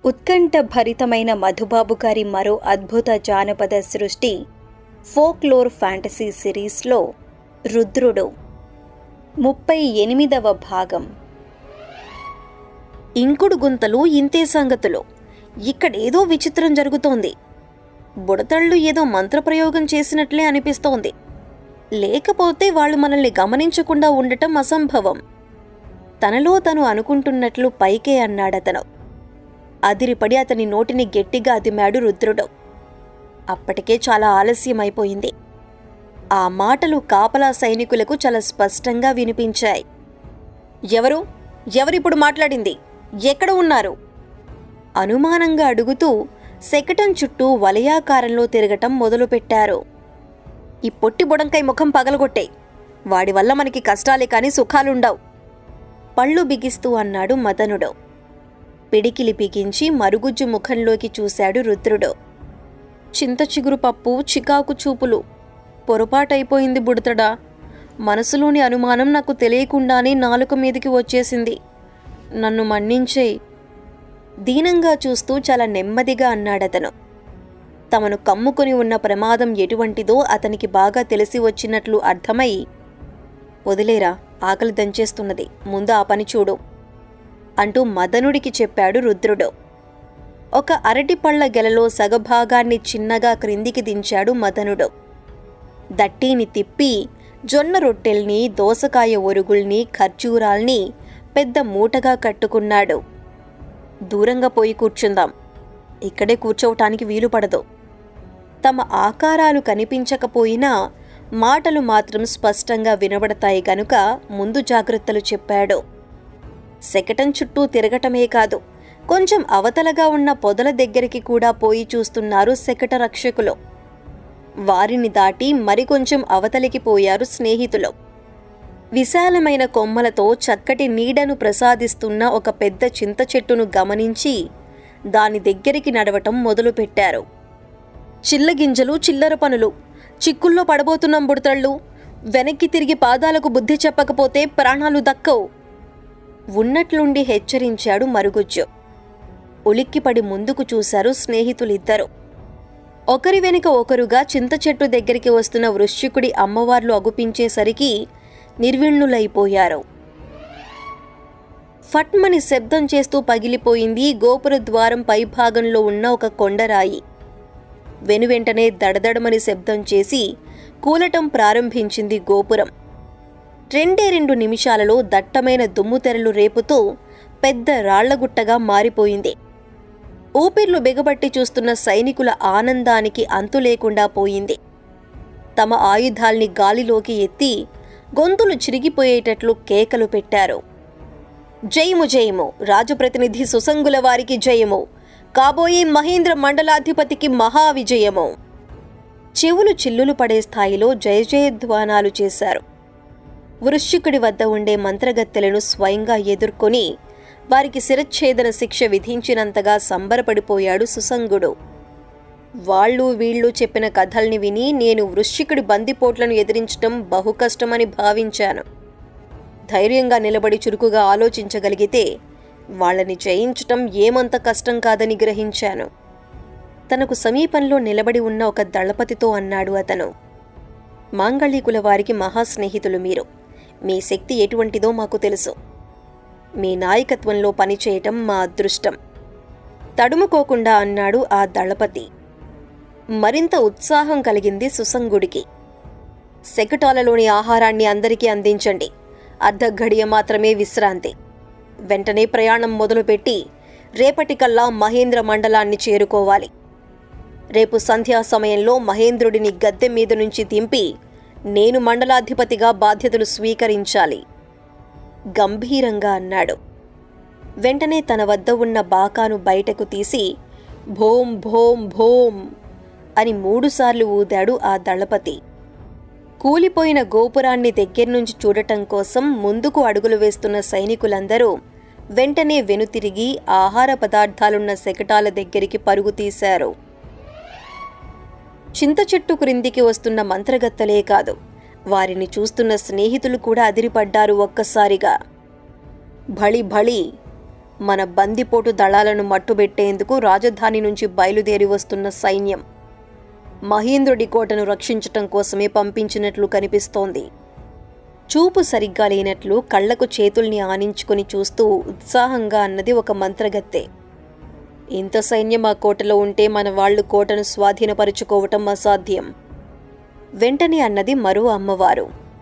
ఉత్కంఠ భరితమైన మధుబాబు గారి మరో అద్భుత జానపద సృష్టి ఫోక్లోర్ ఫ్యాంటసీ సిరీస్లో రుద్రుడు ముప్పై ఎనిమిదవ భాగం ఇంకుడు గుంతలు ఇంతే సంగతులు ఇక్కడేదో విచిత్రం జరుగుతోంది బుడతళ్ళు ఏదో మంత్రప్రయోగం చేసినట్లే అనిపిస్తోంది లేకపోతే వాళ్ళు మనల్ని గమనించకుండా ఉండటం అసంభవం తనలో తను అనుకుంటున్నట్లు పైకే అన్నాడతను అదిరిపడి అతని నోటిని గట్టిగా అదిమాడు రుద్రుడు అప్పటికే చాలా ఆలస్యమైపోయింది ఆ మాటలు కాపలా సైనికులకు చాలా స్పష్టంగా వినిపించాయి ఎవరు ఎవరిప్పుడు మాట్లాడింది ఎక్కడ ఉన్నారు అనుమానంగా అడుగుతూ శకటం చుట్టూ వలయాకారంలో తిరగటం మొదలుపెట్టారు ఈ పొట్టి బుడంకాయ ముఖం పగలగొట్టే వాడి వల్ల మనకి కష్టాలే కాని సుఖాలుండవు పళ్ళు బిగిస్తూ అన్నాడు మదనుడు పిడికిలి బిగించి మరుగుజ్జు ముఖంలోకి చూశాడు రుద్రుడు చింత చిగురు పప్పు చికాకు చూపులు పొరపాటైపోయింది బుడతడా మనసులోని అనుమానం నాకు తెలియకుండానే నాలుక మీదికి వచ్చేసింది నన్ను మన్నించేయి దీనంగా చూస్తూ చాలా నెమ్మదిగా అన్నాడతను తమను కమ్ముకొని ఉన్న ప్రమాదం ఎటువంటిదో అతనికి బాగా తెలిసి వచ్చినట్లు అర్థమై వదిలేరా ఆకలి దంచేస్తున్నది ముందు ఆ పని చూడు అంటూ మదనుడికి చెప్పాడు రుద్రుడు ఒక అరటి పళ్ళ గెలలో సగభాగాన్ని చిన్నగా క్రిందికి దించాడు మదనుడు దట్టీని తిప్పి జొన్న రొట్టెల్ని దోసకాయ ఒరుగుల్ని ఖర్జూరాల్ని పెద్ద మూటగా కట్టుకున్నాడు దూరంగా పోయి కూర్చుందాం ఇక్కడే కూర్చోవటానికి వీలు పడదు తమ ఆకారాలు కనిపించకపోయినా మాటలు మాత్రం స్పష్టంగా వినబడతాయి గనుక ముందు జాగ్రత్తలు చెప్పాడు శకటం చుట్టూ తిరగటమే కాదు కొంచెం అవతలగా ఉన్న పొదల దగ్గరికి కూడా పోయి చూస్తున్నారు శకట రక్షకులు వారిని దాటి మరికొంచెం అవతలికి పోయారు స్నేహితులు విశాలమైన కొమ్మలతో చక్కటి నీడను ప్రసాదిస్తున్న ఒక పెద్ద చింత చెట్టును గమనించి దాని దగ్గరికి నడవటం మొదలుపెట్టారు చిల్లగింజలు చిల్లర పనులు చిక్కుల్లో పడబోతున్నాం బుడతళ్ళు వెనక్కి తిరిగి పాదాలకు బుద్ధి చెప్పకపోతే ప్రాణాలు దక్కవు ఉన్నట్లుండి హెచ్చరించాడు మరుగుజ్జు ఉలిక్కిపడి ముందుకు చూశారు స్నేహితులిద్దరు ఒకరి వెనుక ఒకరుగా చింత చెట్టు దగ్గరికి వస్తున్న వృశ్చికుడి అమ్మవార్లు అగుపించేసరికి నిర్విణ్ణులైపోయారు ఫట్మని శబ్దం చేస్తూ పగిలిపోయింది గోపుర ద్వారం పైభాగంలో ఉన్న ఒక కొండరాయి వెనువెంటనే దడదడమని శబ్దం చేసి కూలటం ప్రారంభించింది గోపురం రెండే రెండు నిమిషాలలో దట్టమైన దుమ్ముతెరలు రేపుతూ పెద్ద రాళ్లగుట్టగా మారిపోయింది ఊపిర్లు బిగబట్టి చూస్తున్న సైనికుల ఆనందానికి అంతు లేకుండా పోయింది తమ ఆయుధాల్ని గాలిలోకి ఎత్తి గొంతులు చిరిగిపోయేటట్లు కేకలు పెట్టారు జయము జయము రాజప్రతినిధి సుసంగుల వారికి జయము కాబోయే మహేంద్ర మండలాధిపతికి మహా విజయము చెవులు చిల్లులు పడే స్థాయిలో జయ జయధ్వానాలు చేశారు వృశ్చికుడి వద్ద ఉండే మంత్రగత్తెలను స్వయంగా ఎదుర్కొని వారికి శిరచ్ఛేదన శిక్ష విధించినంతగా సంబరపడిపోయాడు సుసంగుడు వాళ్ళు వీళ్ళు చెప్పిన కథల్ని విని నేను వృశ్చికుడి బందిపోట్లను ఎదిరించటం బహు కష్టమని భావించాను ధైర్యంగా నిలబడి చురుకుగా ఆలోచించగలిగితే వాళ్ళని జయించటం ఏమంత కష్టం కాదని గ్రహించాను తనకు సమీపంలో నిలబడి ఉన్న ఒక దళపతితో అన్నాడు అతను మాంగళికుల వారికి మహాస్నేహితులు మీరు మీ శక్తి ఎటువంటిదో మాకు తెలుసు మీ నాయకత్వంలో పనిచేయటం మా అదృష్టం తడుముకోకుండా అన్నాడు ఆ దళపతి మరింత ఉత్సాహం కలిగింది సుసంగుడికి శకటాలలోని ఆహారాన్ని అందరికీ అందించండి అర్ధ ఘడియ మాత్రమే విశ్రాంతి వెంటనే ప్రయాణం మొదలుపెట్టి రేపటికల్లా మహేంద్ర మండలాన్ని చేరుకోవాలి రేపు సంధ్యా సమయంలో మహేంద్రుడిని గద్దె మీద నుంచి దింపి నేను మండలాధిపతిగా బాధ్యతలు స్వీకరించాలి గంభీరంగా అన్నాడు వెంటనే తన వద్ద ఉన్న బాకాను బయటకు తీసి భోం భోం భోం అని మూడుసార్లు ఊదాడు ఆ దళపతి కూలిపోయిన గోపురాన్ని దగ్గర్నుంచి చూడటం కోసం ముందుకు అడుగులు వేస్తున్న సైనికులందరూ వెంటనే వెనుతిరిగి ఆహార పదార్థాలున్న శకటాల దగ్గరికి పరుగు తీశారు చింత చెట్టు క్రిందికి వస్తున్న మంత్రగత్తలే కాదు వారిని చూస్తున్న స్నేహితులు కూడా అదిరిపడ్డారు ఒక్కసారిగా భళి భళి మన బందిపోటు దళాలను మట్టుబెట్టేందుకు రాజధాని నుంచి బయలుదేరి వస్తున్న సైన్యం మహేంద్రుడి కోటను రక్షించటం కోసమే పంపించినట్లు కనిపిస్తోంది చూపు సరిగ్గా లేనట్లు కళ్లకు చేతుల్ని ఆనించుకుని చూస్తూ ఉత్సాహంగా అన్నది ఒక మంత్రగత్తె ఇంత సైన్యం ఆ కోటలో ఉంటే మన వాళ్ళు కోటను స్వాధీనపరుచుకోవటం అసాధ్యం వెంటనే అన్నది మరో అమ్మవారు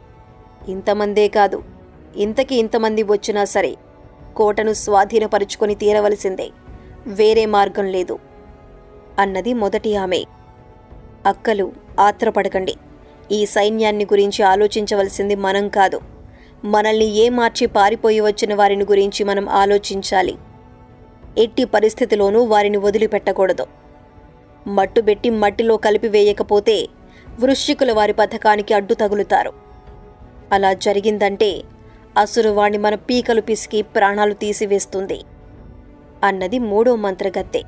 ఇంతమందే కాదు ఇంతకి ఇంతమంది వచ్చినా సరే కోటను స్వాధీనపరుచుకొని తీరవలసిందే వేరే మార్గం లేదు అన్నది మొదటి ఆమె అక్కలు ఆత్రపడకండి ఈ సైన్యాన్ని గురించి ఆలోచించవలసింది మనం కాదు మనల్ని ఏ మార్చి పారిపోయి వచ్చిన వారిని గురించి మనం ఆలోచించాలి ఎట్టి పరిస్థితిలోనూ వారిని వదిలిపెట్టకూడదు మట్టుబెట్టి మట్టిలో కలిపివేయకపోతే వృశ్చికుల వారి పథకానికి అడ్డు తగులుతారు అలా జరిగిందంటే అసురువాణ్ణి మన పీకలు పిసికి ప్రాణాలు తీసివేస్తుంది అన్నది మూడో మంత్రగత్తె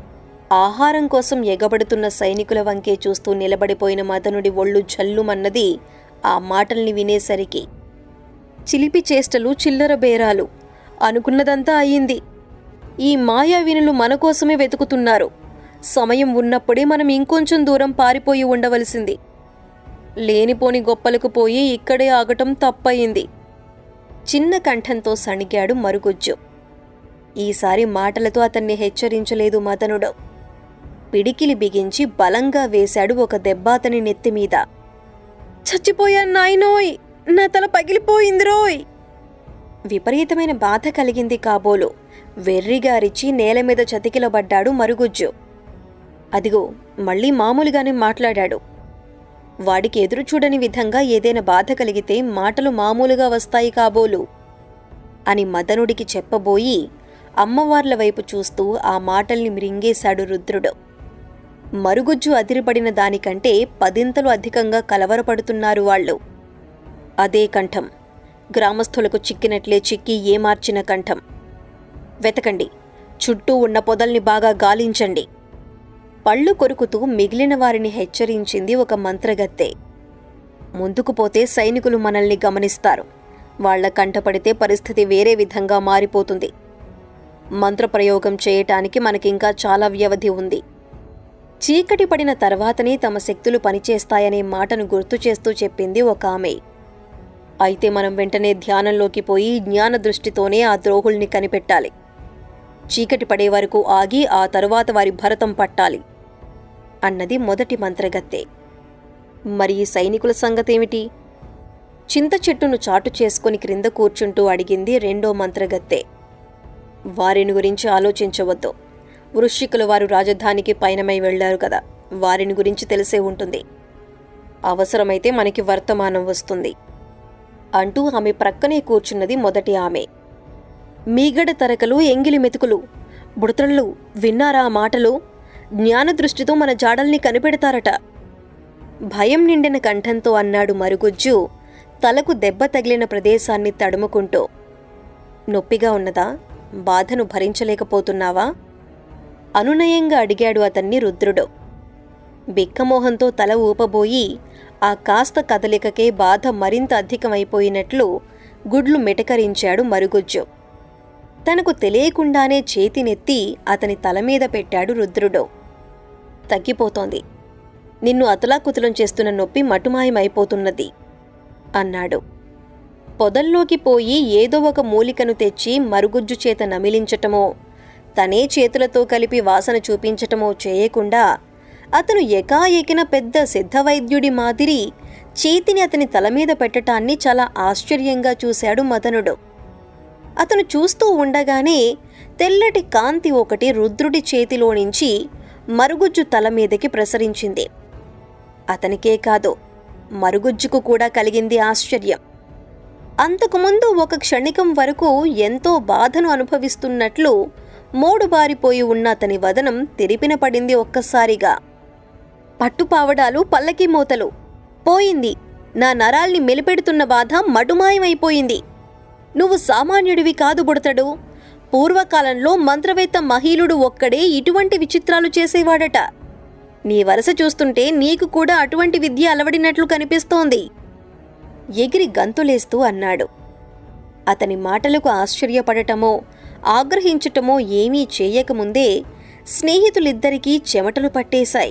ఆహారం కోసం ఎగబడుతున్న సైనికుల వంకే చూస్తూ నిలబడిపోయిన మదనుడి ఒళ్ళు జల్లుమన్నది ఆ మాటల్ని వినేసరికి చిలిపి చేష్టలు చిల్లర బేరాలు అనుకున్నదంతా అయ్యింది ఈ మాయావినులు మన కోసమే వెతుకుతున్నారు సమయం ఉన్నప్పుడే మనం ఇంకొంచెం దూరం పారిపోయి ఉండవలసింది లేనిపోని గొప్పలకు పోయి ఇక్కడే ఆగటం తప్పయింది చిన్న కంఠంతో సణిగాడు మరుగుజ్జు ఈసారి మాటలతో అతన్ని హెచ్చరించలేదు మదనుడు పిడికిలి బిగించి బలంగా వేశాడు ఒక దెబ్బ అతని నెత్తిమీద చచ్చిపోయాను నాయనోయ్ నా తల పగిలిపోయిందిరోయ్ విపరీతమైన బాధ కలిగింది కాబోలు వెర్రిగారిచి నేల మీద చతికిలబడ్డాడు మరుగుజ్జు అదిగో మళ్ళీ మామూలుగానే మాట్లాడాడు వాడికి ఎదురు చూడని విధంగా ఏదైనా బాధ కలిగితే మాటలు మామూలుగా వస్తాయి కాబోలు అని మదనుడికి చెప్పబోయి అమ్మవార్ల వైపు చూస్తూ ఆ మాటల్ని మృంగేశాడు రుద్రుడు మరుగుజ్జు అదిరిపడిన దానికంటే పదింతలు అధికంగా కలవరపడుతున్నారు వాళ్ళు అదే కంఠం గ్రామస్థులకు చిక్కినట్లే చిక్కి ఏమార్చిన కంఠం వెతకండి చుట్టూ ఉన్న పొదల్ని బాగా గాలించండి పళ్ళు కొరుకుతూ మిగిలిన వారిని హెచ్చరించింది ఒక మంత్రగత్తె ముందుకు పోతే సైనికులు మనల్ని గమనిస్తారు వాళ్ల కంటపడితే పరిస్థితి వేరే విధంగా మారిపోతుంది మంత్రప్రయోగం చేయటానికి మనకింకా చాలా వ్యవధి ఉంది చీకటి పడిన తర్వాతనే తమ శక్తులు పనిచేస్తాయనే మాటను గుర్తు చేస్తూ చెప్పింది ఒక ఆమె అయితే మనం వెంటనే ధ్యానంలోకి పోయి జ్ఞాన దృష్టితోనే ఆ ద్రోహుల్ని కనిపెట్టాలి చీకటి పడే వరకు ఆగి ఆ తరువాత వారి భరతం పట్టాలి అన్నది మొదటి మంత్రగత్తె మరి ఈ సైనికుల సంగతేమిటి చింత చెట్టును చాటు చేసుకుని క్రింద కూర్చుంటూ అడిగింది రెండో మంత్రగత్తె వారిని గురించి ఆలోచించవద్దు వృశ్చికుల వారు రాజధానికి పయనమై వెళ్లారు కదా వారిని గురించి తెలిసే ఉంటుంది అవసరమైతే మనకి వర్తమానం వస్తుంది అంటూ ఆమె ప్రక్కనే కూర్చున్నది మొదటి ఆమె మీగడ తరకలు ఎంగిలి మెతుకులు బుడతళ్ళు విన్నారా ఆ మాటలు జ్ఞానదృష్టితో మన జాడల్ని కనిపెడతారట భయం నిండిన కంఠంతో అన్నాడు మరుగుజ్జు తలకు దెబ్బ తగిలిన ప్రదేశాన్ని తడుముకుంటూ నొప్పిగా ఉన్నదా బాధను భరించలేకపోతున్నావా అనునయంగా అడిగాడు అతన్ని రుద్రుడు బిక్కమోహంతో తల ఊపబోయి ఆ కాస్త కదలికకే బాధ మరింత అధికమైపోయినట్లు గుడ్లు మిటకరించాడు మరుగుజ్జు తనకు తెలియకుండానే చేతినెత్తి అతని తల మీద పెట్టాడు రుద్రుడు తగ్గిపోతోంది నిన్ను అతలాకుతలం చేస్తున్న నొప్పి మటుమాయమైపోతున్నది అన్నాడు పొదల్లోకి పోయి ఏదో ఒక మూలికను తెచ్చి మరుగుజ్జు చేత నమిలించటమో తనే చేతులతో కలిపి వాసన చూపించటమో చేయకుండా అతను ఎకాఎకిన పెద్ద సిద్ధవైద్యుడి మాదిరి చేతిని అతని తల మీద పెట్టటాన్ని చాలా ఆశ్చర్యంగా చూశాడు మదనుడు అతను చూస్తూ ఉండగానే తెల్లటి కాంతి ఒకటి రుద్రుడి చేతిలో నుంచి మరుగుజ్జు తల మీదకి ప్రసరించింది అతనికే కాదు మరుగుజ్జుకు కూడా కలిగింది ఆశ్చర్యం అంతకుముందు ఒక క్షణికం వరకు ఎంతో బాధను అనుభవిస్తున్నట్లు మోడుబారిపోయి ఉన్న అతని వదనం తెరిపిన పడింది ఒక్కసారిగా పట్టుపావడాలు పల్లకి మూతలు పోయింది నా నరాల్ని మెలిపెడుతున్న బాధ మటుమాయమైపోయింది నువ్వు సామాన్యుడివి కాదు బుడతడు పూర్వకాలంలో మంత్రవేత్త మహీలుడు ఒక్కడే ఇటువంటి విచిత్రాలు చేసేవాడట నీ వరస చూస్తుంటే నీకు కూడా అటువంటి విద్య అలవడినట్లు కనిపిస్తోంది ఎగిరి గంతులేస్తూ అన్నాడు అతని మాటలకు ఆశ్చర్యపడటమో ఆగ్రహించటమో ఏమీ చేయకముందే స్నేహితులిద్దరికీ చెమటలు పట్టేశాయి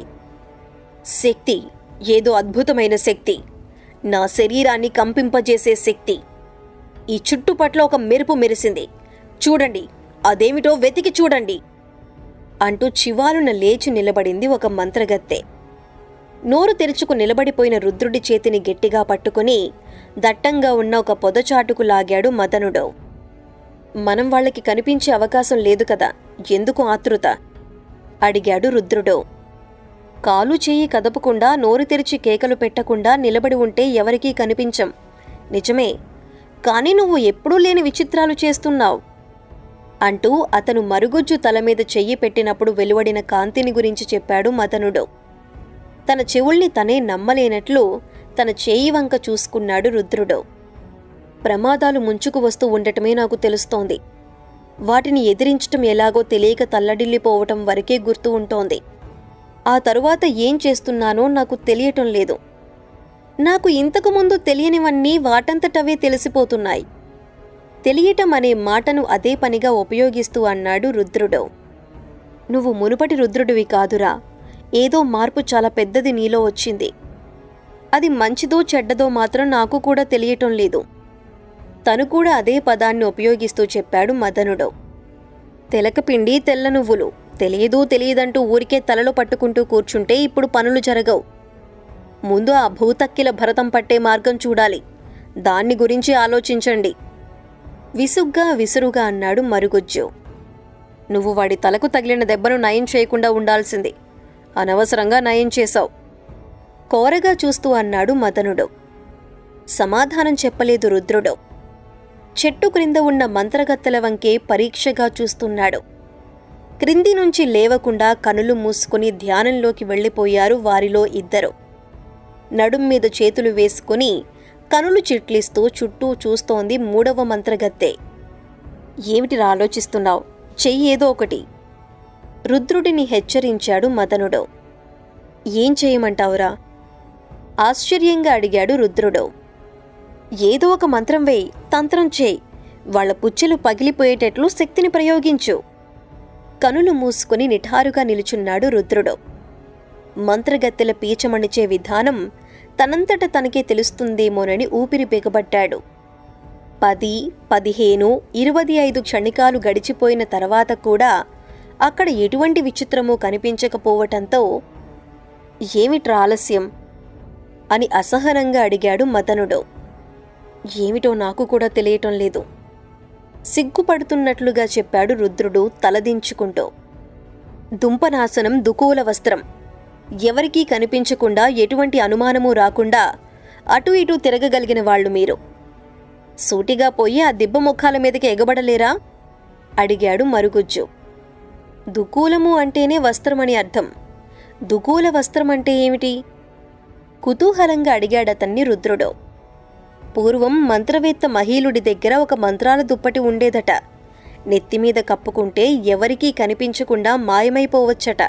శక్తి ఏదో అద్భుతమైన శక్తి నా శరీరాన్ని కంపింపజేసే శక్తి ఈ చుట్టుపట్ల ఒక మెరుపు మెరిసింది చూడండి అదేమిటో వెతికి చూడండి అంటూ చివాలున లేచి నిలబడింది ఒక మంత్రగత్తె నోరు తెరుచుకు నిలబడిపోయిన రుద్రుడి చేతిని గట్టిగా పట్టుకుని దట్టంగా ఉన్న ఒక పొదచాటుకు లాగాడు మదనుడు మనం వాళ్ళకి కనిపించే అవకాశం లేదు కదా ఎందుకు ఆతృత అడిగాడు రుద్రుడు కాలు చేయి కదపకుండా నోరు తెరిచి కేకలు పెట్టకుండా నిలబడి ఉంటే ఎవరికీ కనిపించం నిజమే కానీ నువ్వు ఎప్పుడూ లేని విచిత్రాలు చేస్తున్నావు అంటూ అతను మరుగుజ్జు తల మీద చెయ్యి పెట్టినప్పుడు వెలువడిన కాంతిని గురించి చెప్పాడు మదనుడు తన చెవుల్ని తనే నమ్మలేనట్లు తన చేయి వంక చూసుకున్నాడు రుద్రుడు ప్రమాదాలు ముంచుకు వస్తూ ఉండటమే నాకు తెలుస్తోంది వాటిని ఎదిరించటం ఎలాగో తెలియక తల్లడిల్లిపోవటం వరకే గుర్తు ఉంటోంది ఆ తరువాత ఏం చేస్తున్నానో నాకు తెలియటం లేదు నాకు ఇంతకుముందు తెలియనివన్నీ వాటంతటవే తెలిసిపోతున్నాయి తెలియటం అనే మాటను అదే పనిగా ఉపయోగిస్తూ అన్నాడు రుద్రుడు నువ్వు మునుపటి రుద్రుడివి కాదురా ఏదో మార్పు చాలా పెద్దది నీలో వచ్చింది అది మంచిదో చెడ్డదో మాత్రం నాకు కూడా తెలియటం లేదు తను కూడా అదే పదాన్ని ఉపయోగిస్తూ చెప్పాడు మదనుడు తెలకపిండి తెల్ల నువ్వులు తెలియదు తెలియదంటూ ఊరికే తలలో పట్టుకుంటూ కూర్చుంటే ఇప్పుడు పనులు జరగవు ముందు ఆ భూతక్కిల భరతం పట్టే మార్గం చూడాలి దాన్ని గురించి ఆలోచించండి విసుగ్గా విసురుగా అన్నాడు మరుగుజ్జు నువ్వు వాడి తలకు తగిలిన దెబ్బను నయం చేయకుండా ఉండాల్సింది అనవసరంగా నయం చేశావు కోరగా చూస్తూ అన్నాడు మదనుడు సమాధానం చెప్పలేదు రుద్రుడు చెట్టు క్రింద ఉన్న మంత్రగత్తెల వంకే పరీక్షగా చూస్తున్నాడు క్రింది నుంచి లేవకుండా కనులు మూసుకుని ధ్యానంలోకి వెళ్ళిపోయారు వారిలో ఇద్దరు నడుం మీద చేతులు వేసుకుని కనులు చిట్లిస్తూ చుట్టూ చూస్తోంది మూడవ మంత్రగత్తె ఏమిటిరా ఆలోచిస్తున్నావు చెయ్యి ఏదో ఒకటి రుద్రుడిని హెచ్చరించాడు మదనుడు ఏం చేయమంటావురా ఆశ్చర్యంగా అడిగాడు రుద్రుడు ఏదో ఒక మంత్రం వేయి తంత్రం చేయి వాళ్ళ పుచ్చెలు పగిలిపోయేటట్లు శక్తిని ప్రయోగించు కనులు మూసుకుని నిఠారుగా నిలుచున్నాడు రుద్రుడు మంత్రగత్తెల పీచమణిచే విధానం తనంతట తనకే తెలుస్తుందేమోనని ఊపిరి బిగబట్టాడు పది పదిహేను ఇరవై ఐదు క్షణికాలు గడిచిపోయిన తర్వాత కూడా అక్కడ ఎటువంటి విచిత్రమూ కనిపించకపోవటంతో ఏమిట్రా ఆలస్యం అని అసహనంగా అడిగాడు మదనుడు ఏమిటో నాకు కూడా తెలియటం లేదు సిగ్గుపడుతున్నట్లుగా చెప్పాడు రుద్రుడు తలదించుకుంటూ దుంపనాశనం దుకూల వస్త్రం ఎవరికీ కనిపించకుండా ఎటువంటి అనుమానమూ రాకుండా అటు ఇటు తిరగగలిగిన వాళ్ళు మీరు సూటిగా పోయి ఆ దిబ్బ ముఖాల మీదకి ఎగబడలేరా అడిగాడు మరుగుజ్జు దుకూలము అంటేనే వస్త్రమని అర్థం దుకూల వస్త్రం అంటే ఏమిటి కుతూహలంగా అడిగాడతన్ని రుద్రుడు పూర్వం మంత్రవేత్త మహీలుడి దగ్గర ఒక మంత్రాల దుప్పటి ఉండేదట నెత్తిమీద కప్పుకుంటే ఎవరికీ కనిపించకుండా మాయమైపోవచ్చట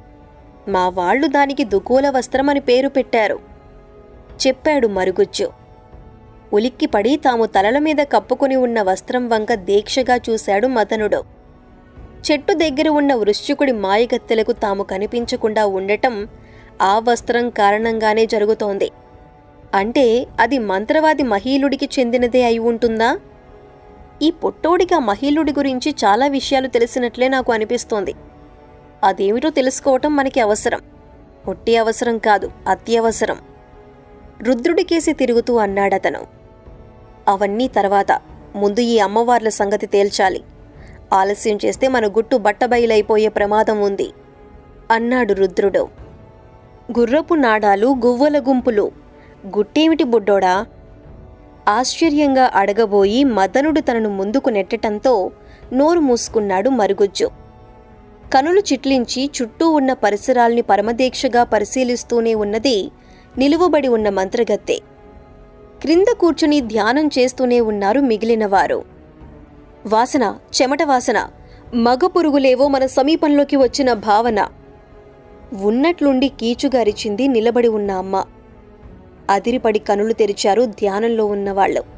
మా వాళ్ళు దానికి దుకూల వస్త్రం అని పేరు పెట్టారు చెప్పాడు మరుగుజ్జు ఉలిక్కిపడి తాము తలల మీద కప్పుకుని ఉన్న వస్త్రం వంక దీక్షగా చూశాడు మదనుడు చెట్టు దగ్గర ఉన్న వృశ్చికుడి మాయగత్తెలకు తాము కనిపించకుండా ఉండటం ఆ వస్త్రం కారణంగానే జరుగుతోంది అంటే అది మంత్రవాది మహీలుడికి చెందినదే అయి ఉంటుందా ఈ పొట్టోడికి ఆ మహీలుడి గురించి చాలా విషయాలు తెలిసినట్లే నాకు అనిపిస్తోంది అదేమిటో తెలుసుకోవటం మనకి అవసరం ఒట్టి అవసరం కాదు అత్యవసరం రుద్రుడికేసి తిరుగుతూ అన్నాడతను అవన్నీ తర్వాత ముందు ఈ అమ్మవార్ల సంగతి తేల్చాలి ఆలస్యం చేస్తే మన గుట్టు బట్టబయలైపోయే ప్రమాదం ఉంది అన్నాడు రుద్రుడు గుర్రపు నాడాలు గువ్వల గుంపులు గుట్టేమిటి బుడ్డోడా ఆశ్చర్యంగా అడగబోయి మదనుడు తనను ముందుకు నెట్టటంతో నోరు మూసుకున్నాడు మరుగుజ్జు కనులు చిట్లించి చుట్టూ ఉన్న పరిసరాల్ని పరమదీక్షగా పరిశీలిస్తూనే ఉన్నది నిలువబడి ఉన్న మంత్రగత్తె క్రింద కూర్చుని ధ్యానం చేస్తూనే ఉన్నారు మిగిలినవారు వాసన చెమట వాసన మగ పురుగులేవో మన సమీపంలోకి వచ్చిన భావన ఉన్నట్లుండి కీచుగారిచింది నిలబడి ఉన్న అమ్మ అదిరిపడి కనులు తెరిచారు ధ్యానంలో ఉన్నవాళ్లు